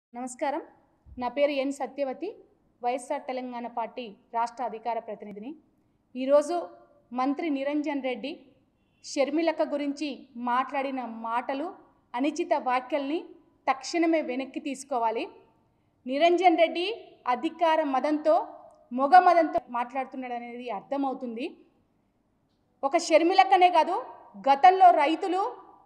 నమస్కారం నా పేరు ఎన్ సత్యవతి వైఎస్ఆర్ తెలంగాణ పార్టీ రాష్ట్ర అధికార ప్రతినిధిని ఈరోజు మంత్రి నిరంజన్ రెడ్డి షర్మిలక్క గురించి మాట్లాడిన మాటలు అనుచిత వ్యాఖ్యల్ని తక్షణమే వెనక్కి తీసుకోవాలి నిరంజన్ రెడ్డి అధికార మదంతో మొగ మదంతో మాట్లాడుతున్నాడు అనేది అర్థమవుతుంది ఒక షర్మిలక్కనే కాదు గతంలో రైతులు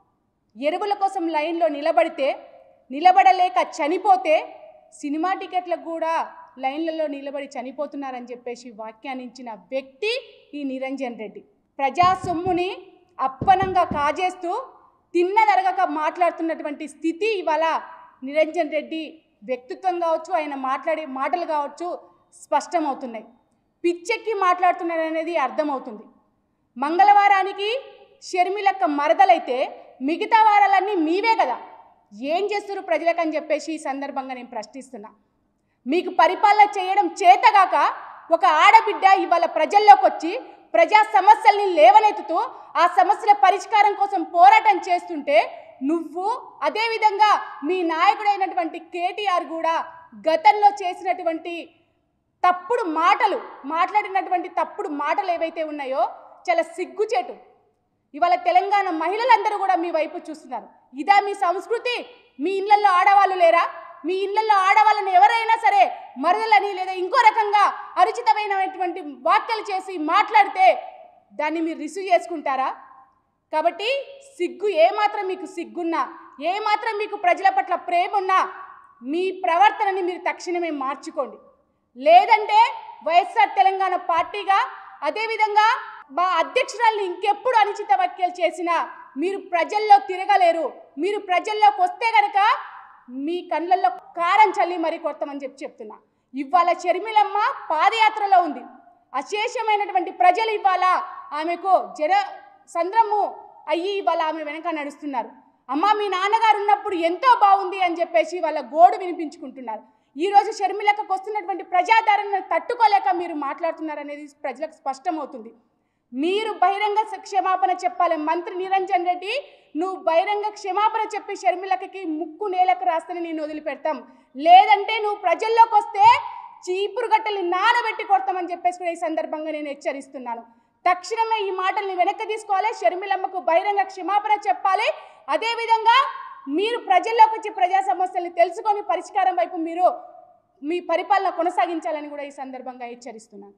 ఎరువుల కోసం లైన్లో నిలబడితే నిలబడలేక చనిపోతే సినిమా టికెట్లకు కూడా లైన్లలో నిలబడి చనిపోతున్నారని చెప్పేసి వ్యాఖ్యానించిన వ్యక్తి ఈ నిరంజన్ రెడ్డి ప్రజా సొమ్ముని అప్పనంగా కాజేస్తూ తిన్నదరగక మాట్లాడుతున్నటువంటి స్థితి ఇవాళ నిరంజన్ రెడ్డి వ్యక్తిత్వం కావచ్చు ఆయన మాట్లాడే మాటలు కావచ్చు స్పష్టమవుతున్నాయి పిచ్చెక్కి మాట్లాడుతున్నాడు అనేది అర్థమవుతుంది మంగళవారానికి షర్మిలక్క మరదలైతే మిగతా వారాలన్నీ మీవే కదా ఏం చేస్తున్నారు ప్రజలకని చెప్పేసి ఈ సందర్భంగా నేను ప్రశ్నిస్తున్నా మీకు పరిపాలన చేయడం చేతగాక ఒక ఆడబిడ్డ ఇవాళ ప్రజల్లోకి వచ్చి ప్రజా సమస్యల్ని లేవనెత్తుతూ ఆ సమస్యల పరిష్కారం కోసం పోరాటం చేస్తుంటే నువ్వు అదేవిధంగా మీ నాయకుడైనటువంటి కేటీఆర్ కూడా గతంలో చేసినటువంటి తప్పుడు మాటలు మాట్లాడినటువంటి తప్పుడు మాటలు ఏవైతే ఉన్నాయో చాలా సిగ్గుచేటు ఇవాళ తెలంగాణ మహిళలందరూ కూడా మీ వైపు చూస్తున్నారు ఇదా మీ సంస్కృతి మీ ఇళ్లలో ఆడవాళ్ళు లేరా మీ ఇళ్లలో ఆడవాళ్ళని ఎవరైనా సరే మరదలని లేదా ఇంకో రకంగా అరుచితమైనటువంటి వ్యాఖ్యలు చేసి మాట్లాడితే దాన్ని మీరు రిసీవ్ చేసుకుంటారా కాబట్టి సిగ్గు ఏమాత్రం మీకు సిగ్గున్నా ఏమాత్రం మీకు ప్రజల పట్ల ప్రేమ ఉన్నా మీ ప్రవర్తనని మీరు తక్షణమే మార్చుకోండి లేదంటే వైఎస్ఆర్ తెలంగాణ పార్టీగా అదేవిధంగా మా అధ్యక్షురాల్ని ఇంకెప్పుడు అనుచిత వ్యాఖ్యలు చేసినా మీరు ప్రజల్లో తిరగలేరు మీరు ప్రజల్లోకి వస్తే గనక మీ కళ్ళల్లో కారం చల్లి మరీ కొడతామని చెప్పి చెప్తున్నా ఇవాళ షర్మిలమ్మ పాదయాత్రలో ఉంది అశేషమైనటువంటి ప్రజలు ఇవాళ ఆమెకు జన సంద్రము అయ్యి ఇవాళ ఆమె వెనక నడుస్తున్నారు అమ్మ మీ నాన్నగారు ఉన్నప్పుడు ఎంతో బాగుంది అని చెప్పేసి వాళ్ళ గోడు వినిపించుకుంటున్నారు ఈ రోజు షర్మిలకు వస్తున్నటువంటి ప్రజాదరణను తట్టుకోలేక మీరు మాట్లాడుతున్నారనేది ప్రజలకు స్పష్టమవుతుంది మీరు బహిరంగ క్షమాపణ చెప్పాలి మంత్రి నిరంజన్ రెడ్డి నువ్వు బహిరంగ క్షమాపణ చెప్పి షర్మిలకి ముక్కు నేలకు రాస్తేనే నేను వదిలిపెడతాం లేదంటే నువ్వు ప్రజల్లోకి వస్తే చీపురు గట్టలు నానబెట్టి కొడతామని చెప్పేసి కూడా ఈ సందర్భంగా నేను హెచ్చరిస్తున్నాను తక్షణమే ఈ మాటల్ని వెనక్కి తీసుకోవాలి షర్మిలమ్మకు బహిరంగ క్షమాపణ చెప్పాలి అదేవిధంగా మీరు ప్రజల్లోకి వచ్చి ప్రజా సమస్యల్ని తెలుసుకొని పరిష్కారం వైపు మీరు మీ పరిపాలన కొనసాగించాలని కూడా ఈ సందర్భంగా హెచ్చరిస్తున్నాను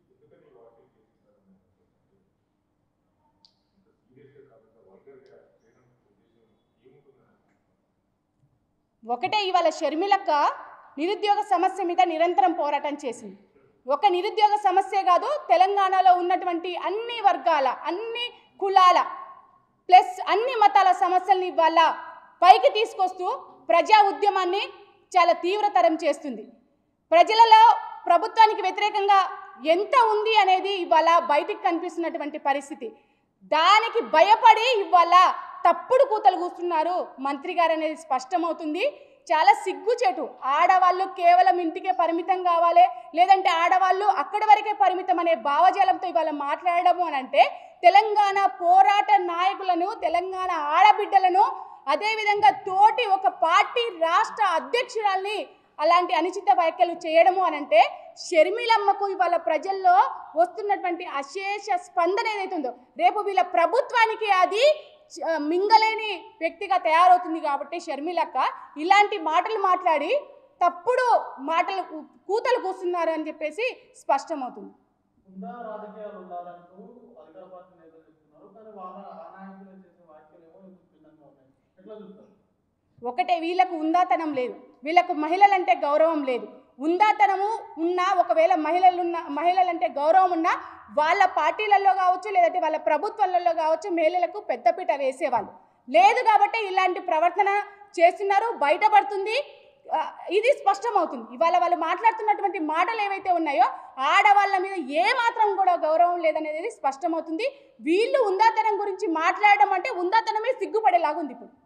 ఒకటే ఇవాళ షర్మిలక్క నిరుద్యోగ సమస్య మీద నిరంతరం పోరాటం చేసింది ఒక నిరుద్యోగ సమస్య కాదు తెలంగాణలో ఉన్నటువంటి అన్ని వర్గాల అన్ని కులాల ప్లస్ అన్ని మతాల సమస్యల్ని ఇవాళ పైకి తీసుకొస్తూ ప్రజా ఉద్యమాన్ని చాలా తీవ్రతరం చేస్తుంది ప్రజలలో ప్రభుత్వానికి వ్యతిరేకంగా ఎంత ఉంది అనేది ఇవాళ బయటికి కనిపిస్తున్నటువంటి పరిస్థితి దానికి భయపడి ఇవాళ తప్పుడు కూతలు కూస్తున్నారు మంత్రి గారు అనేది స్పష్టమవుతుంది చాలా సిగ్గుచేటు ఆడవాళ్ళు కేవలం ఇంటికే పరిమితం కావాలి లేదంటే ఆడవాళ్ళు అక్కడి వరకే పరిమితం అనే భావజాలంతో ఇవాళ మాట్లాడము అని అంటే తెలంగాణ పోరాట నాయకులను తెలంగాణ ఆడబిడ్డలను అదేవిధంగా తోటి ఒక పార్టీ రాష్ట్ర అధ్యక్షురాల్ని అలాంటి అనుచిత వ్యాఖ్యలు చేయడము అని అంటే షర్మిలమ్మకు ఇవాళ ప్రజల్లో వస్తున్నటువంటి అశేష స్పందన ఏదైతే ఉందో రేపు వీళ్ళ ప్రభుత్వానికి అది చ- మింగలేని వ్యక్తిగా తయారవుతుంది కాబట్టి షర్మిలక్క ఇలాంటి మాటలు మాట్లాడి తప్పుడు మాటలు కూ- కూతలు కూస్తున్నారు అని చెప్పేసి స్పష్టమవుతుంది ఉందా రాజకీయాలు ఉండాలంటూ అధికార పార్టీ నేతలు చెప్తున్నారు కానీ వాళ్ళ ఆ నాయకులు చేసే వ్యాఖ్యలేమో ఎందుకు భిన్నంగా ఉన్నాయి ఎట్లా చూస్తారు ఒకటే వీళ్ళకు ఉందాతనం లేదు వీళ్ళకు మహిళలంటే గౌరవం లేదు ఉందాతనము ఉన్నా ఒకవేళ మహిళలు ఉన్న మహిళలంటే గౌరవం ఉన్నా వాళ్ళ పార్టీలలో కావచ్చు లేదంటే వాళ్ళ ప్రభుత్వాలలో కావచ్చు మహిళలకు పెద్దపీట వేసేవాళ్ళు లేదు కాబట్టి ఇలాంటి ప్రవర్తన చేస్తున్నారు బయటపడుతుంది ఆ, ఇది స్పష్టమవుతుంది ఇవాళ వాళ్ళు మాట్లాడుతున్నటువంటి మాటలు ఏవైతే ఉన్నాయో ఆడవాళ్ళ మీద ఏ మాత్రం కూడా గౌరవం లేదనేది స్పష్టమవుతుంది వీళ్ళు ఉందాతనం గురించి మాట్లాడడం అంటే ఉందాతనమే సిగ్గుపడేలాగా ఉంది ఇప్పుడు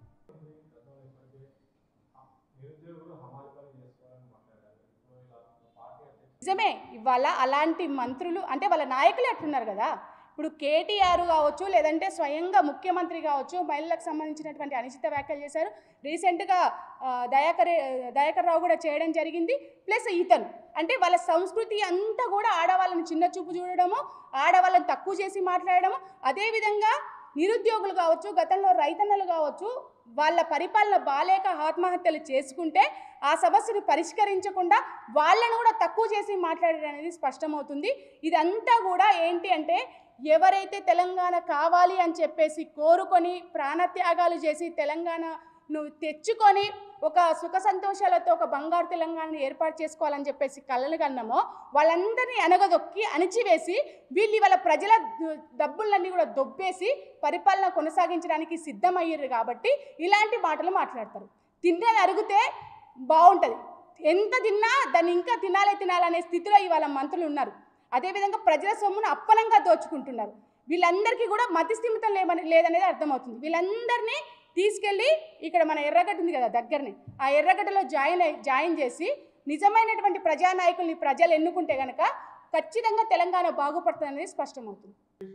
నిరుద్యోగులు హమాలి పని చేసుకోవాలని మాట్లాడారు ఇప్పుడు ఇలా పార్టీ అధ్యక్షుడు నిజమే ఇవాళ అలాంటి మంత్రులు అంటే వాళ్ళ నాయకులు ఎట్లున్నారు కదా ఇప్పుడు కేటీఆర్ కావచ్చు లేదంటే స్వయంగా ముఖ్యమంత్రి కావచ్చు మహిళలకు సంబంధించినటువంటి అనుచిత వ్యాఖ్యలు చేశారు రీసెంట్గా ఆ, దయాకర్ దయాకర్ రావు కూడా చేయడం జరిగింది ప్లస్ ఇతను అంటే వాళ్ళ సంస్కృతి అంతా కూడా ఆడవాళ్ళని చిన్న చూపు చూడడము ఆడవాళ్ళని తక్కువ చేసి మాట్లాడడము అదేవిధంగా నిరుద్యోగులు కావచ్చు గతంలో రైతన్నలు కావచ్చు వాళ్ళ పరిపాలన బాలేక ఆత్మహత్యలు చేసుకుంటే ఆ సమస్యను పరిష్కరించకుండా వాళ్ళను కూడా తక్కువ చేసి మాట్లాడడం అనేది స్పష్టమవుతుంది ఇదంతా కూడా ఏంటి అంటే ఎవరైతే తెలంగాణ కావాలి అని చెప్పేసి కోరుకొని ప్రాణత్యాగాలు చేసి తెలంగాణను తెచ్చుకొని ఒక సుఖ సంతోషాలతో ఒక బంగారు తెలంగాణను ఏర్పాటు చేసుకోవాలని చెప్పేసి కలలు కన్నామో వాళ్ళందరినీ అనగదొక్కి అణిచివేసి వీళ్ళు వాళ్ళ ప్రజల దు- డబ్బులన్నీ కూడా దొబ్బేసి పరిపాలన కొనసాగించడానికి సిద్ధమయ్యారు కాబట్టి ఇలాంటి మాటలు మాట్లాడతారు తిన్నది అరిగితే బాగుంటుంది ఎంత తిన్నా దాన్ని ఇంకా తినాలే తినాలనే స్థితిలో ఇవాళ మంత్రులు ఉన్నారు అదేవిధంగా ప్రజల సొమ్మును అప్పనంగా దోచుకుంటున్నారు వీళ్ళందరికీ కూడా మతిస్థిమితం లేమని లేదనేది అర్థమవుతుంది వీళ్ళందరినీ తీసుకెళ్ళి ఇక్కడ మన ఎర్రగడ్డ ఉంది కదా దగ్గరనే ఆ ఎర్రగడ్డలో జాయిన్ అయి జాయిన్ చేసి నిజమైనటువంటి ప్రజానాయకుల్ని ప్రజలు ఎన్నుకుంటే కనుక ఖచ్చితంగా తెలంగాణ బాగుపడుతుంది అనేది స్పష్టమవుతుంది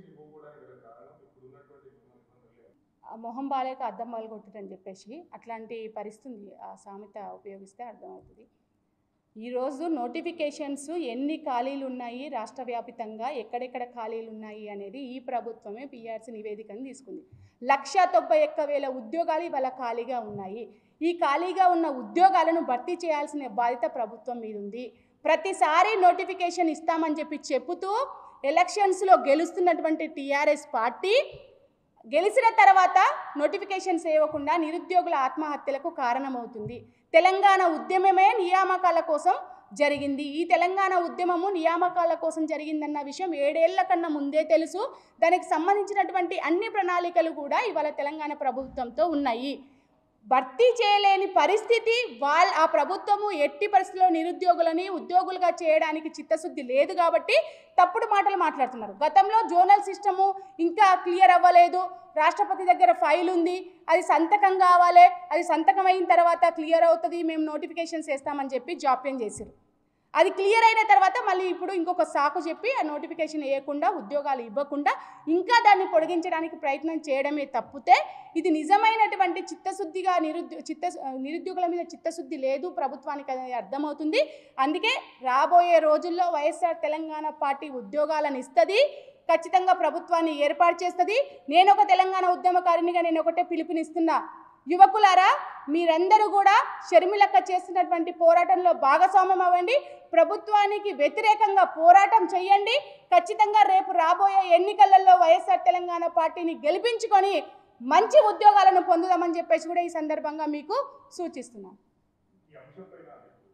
ఆ మొహం బాలేక అద్దం బాలు కొట్టుదని చెప్పేసి అట్లాంటి పరిస్థితి ఉంది. ఆ సామెత ఉపయోగిస్తే అర్థమవుతుంది ఈరోజు నోటిఫికేషన్స్ ఎన్ని ఖాళీలు ఉన్నాయి రాష్ట్ర వ్యాపితంగా ఎక్కడెక్కడ ఖాళీలు ఉన్నాయి అనేది ఈ ప్రభుత్వమే పిఆర్సీ నివేదికను తీసుకుంది లక్ష తొంభై ఒక్క వేల ఉద్యోగాలు ఇవాళ ఖాళీగా ఉన్నాయి ఈ ఖాళీగా ఉన్న ఉద్యోగాలను భర్తీ చేయాల్సిన బాధ్యత ప్రభుత్వం మీద ఉంది ప్రతిసారి నోటిఫికేషన్ ఇస్తామని చెప్పి చెబుతూ ఎలక్షన్స్లో గెలుస్తున్నటువంటి టీఆర్ఎస్ పార్టీ గెలిచిన తర్వాత నోటిఫికేషన్స్ ఇవ్వకుండా నిరుద్యోగుల ఆత్మహత్యలకు కారణమవుతుంది తెలంగాణ ఉద్యమమే నియామకాల కోసం జరిగింది ఈ తెలంగాణ ఉద్యమము నియామకాల కోసం జరిగిందన్న విషయం ఏడేళ్ల కన్నా ముందే తెలుసు దానికి సంబంధించినటువంటి అన్ని ప్రణాళికలు కూడా ఇవాళ తెలంగాణ ప్రభుత్వంతో ఉన్నాయి భర్తీ చేయలేని పరిస్థితి వాళ్ళ ఆ ప్రభుత్వము ఎట్టి పరిస్థితుల్లో నిరుద్యోగులని ఉద్యోగులుగా చేయడానికి చిత్తశుద్ధి లేదు కాబట్టి తప్పుడు మాటలు మాట్లాడుతున్నారు గతంలో జోనల్ సిస్టము ఇంకా క్లియర్ అవ్వలేదు రాష్ట్రపతి దగ్గర ఫైల్ ఉంది అది సంతకం కావాలి అది సంతకం అయిన తర్వాత క్లియర్ అవుతుంది మేము నోటిఫికేషన్స్ వేస్తామని చెప్పి జాప్యం చేశారు అది క్లియర్ అయిన తర్వాత మళ్ళీ ఇప్పుడు ఇంకొక సాకు చెప్పి ఆ నోటిఫికేషన్ వేయకుండా ఉద్యోగాలు ఇవ్వకుండా ఇంకా దాన్ని పొడిగించడానికి ప్రయత్నం చేయడమే తప్పితే ఇది నిజమైనటువంటి చిత్తశుద్ధిగా నిరుద్యో చిత్త నిరుద్యోగుల మీద చిత్తశుద్ధి లేదు ప్రభుత్వానికి అనేది అర్థమవుతుంది అందుకే రాబోయే రోజుల్లో వైఎస్ఆర్ తెలంగాణ పార్టీ ఉద్యోగాలను ఇస్తుంది ఖచ్చితంగా ప్రభుత్వాన్ని ఏర్పాటు చేస్తుంది నేను ఒక తెలంగాణ ఉద్యమకారినిగా నేను ఒకటే పిలుపునిస్తున్నా యువకులారా మీరందరూ కూడా షర్మిలక్క చేస్తున్నటువంటి పోరాటంలో భాగస్వామ్యం అవ్వండి ప్రభుత్వానికి వ్యతిరేకంగా పోరాటం చేయండి ఖచ్చితంగా రేపు రాబోయే ఎన్నికలలో వైఎస్ఆర్ తెలంగాణ పార్టీని గెలిపించుకొని మంచి ఉద్యోగాలను పొందుదామని చెప్పేసి కూడా ఈ సందర్భంగా మీకు సూచిస్తున్నాను ఈ అంశం పైన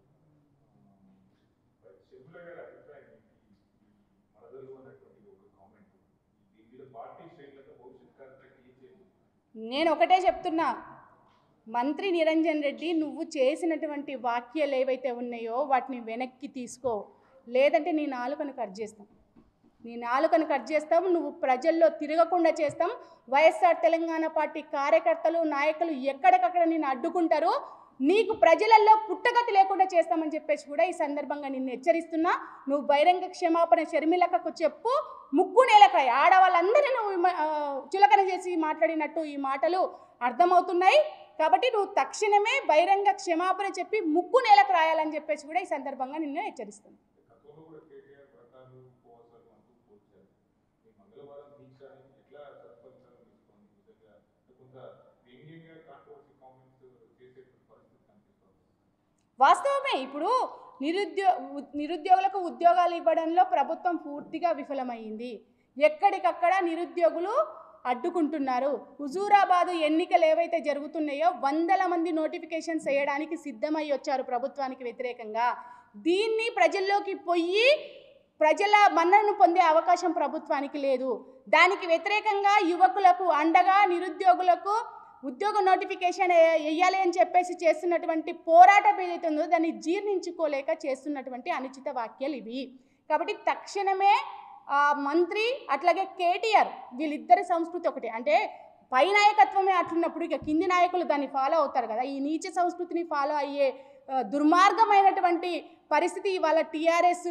శర్మిల గారి అభిప్రాయం ఏంటి? ఈ మరదలు అన్నటువంటి ఒక కామెంట్ దీని మీద పార్టీ శ్రేణులతో భవిష్యత్ కార్యక్రమం ఏం చేయాలి నేను ఒకటే చెప్తున్నా మంత్రి నిరంజన్ రెడ్డి నువ్వు చేసినటువంటి వాక్యాలు ఏవైతే ఉన్నాయో వాటిని వెనక్కి తీసుకో లేదంటే నీ నాలుకను కట్ చేస్తాం నీ నాలుకను కట్ చేస్తాం నువ్వు ప్రజల్లో తిరగకుండా చేస్తాం వైఎస్ఆర్ తెలంగాణ పార్టీ కార్యకర్తలు నాయకులు ఎక్కడికక్కడ నేను అడ్డుకుంటారు నీకు ప్రజలలో పుట్టగతి లేకుండా చేస్తామని చెప్పేసి కూడా ఈ సందర్భంగా నిన్ను హెచ్చరిస్తున్నా నువ్వు బహిరంగ క్షమాపణ షర్మిలకకు చెప్పు ముక్కు నేలకాయ ఆడవాళ్ళందరినీ నువ్వు విమ- ఆ, చులకన చేసి మాట్లాడినట్టు ఈ మాటలు అర్థమవుతున్నాయి కాబట్టి నువ్వు తక్షణమే బహిరంగ క్షమాపణ చెప్పి ముక్కు నేలకు రాయాలని చెప్పేసి కూడా ఈ సందర్భంగా నిన్ను హెచ్చరిస్తున్నాను గతంలో కూడా కేటీఆర్ వ్రతాలు ఉపవాసాలు అంటూ పోల్చారు ఈ మంగళవారం దీక్ష అని ఎట్లా సత్ఫలితాలు తీసుకోండి నిజంగా కొంత వ్యంగ్యంగా కాంట్రవర్సీ కామెంట్స్ చేసేటువంటి పరిస్థితి కనిపిస్తుంది వాస్తవమే ఇప్పుడు నిరుద్యో ఉ- నిరుద్యోగులకు ఉద్యోగాలు ఇవ్వడంలో ప్రభుత్వం పూర్తిగా విఫలమైంది ఎక్కడికక్కడ నిరుద్యోగులు అడ్డుకుంటున్నారు హుజూరాబాదు ఎన్నికలు ఏవైతే జరుగుతున్నాయో వందల మంది నోటిఫికేషన్స్ వేయడానికి సిద్ధమై వచ్చారు ప్రభుత్వానికి వ్యతిరేకంగా దీన్ని ప్రజల్లోకి పొయ్యి ప్రజల మన్ననను పొందే అవకాశం ప్రభుత్వానికి లేదు దానికి వ్యతిరేకంగా యువకులకు అండగా నిరుద్యోగులకు ఉద్యోగ నోటిఫికేషన్ ఏ- వేయాలి అని చెప్పేసి చేస్తున్నటువంటి పోరాటం ఏదైతే ఉందో దాన్ని జీర్ణించుకోలేక చేస్తున్నటువంటి అనుచిత వాక్యాలు ఇవి కాబట్టి తక్షణమే ఆ మంత్రి అట్లాగే కేటీఆర్ వీళ్ళిద్దరి సంస్కృతి ఒకటి అంటే పై నాయకత్వమే అట్లున్నప్పుడు ఇక కింది నాయకులు దాన్ని ఫాలో అవుతారు కదా ఈ నీచ సంస్కృతిని ఫాలో అయ్యే ఆ, దుర్మార్గమైనటువంటి పరిస్థితి ఇవాళ టీఆర్ఎస్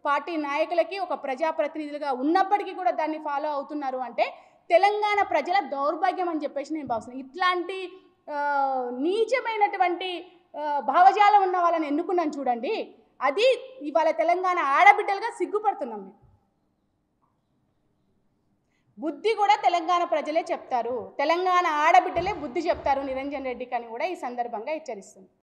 పార్టీ నాయకులకి ఒక ప్రజాప్రతినిధులుగా ఉన్నప్పటికీ కూడా దాన్ని ఫాలో అవుతున్నారు అంటే తెలంగాణ ప్రజల దౌర్భాగ్యం అని చెప్పేసి నేను భావిస్తున్నాను ఇట్లాంటి ఆ, నీచమైనటువంటి ఆ, భావజాలం ఉన్న వాళ్ళని ఎన్నుకున్నాను చూడండి అది ఇవాళ తెలంగాణ ఆడబిడ్డలుగా సిగ్గుపడుతున్నాం మేము బుద్ధి కూడా తెలంగాణ ప్రజలే చెప్తారు తెలంగాణ ఆడబిడ్డలే బుద్ధి చెప్తారు నిరంజన్ రెడ్డికి అని కూడా ఈ సందర్భంగా హెచ్చరిస్తుంది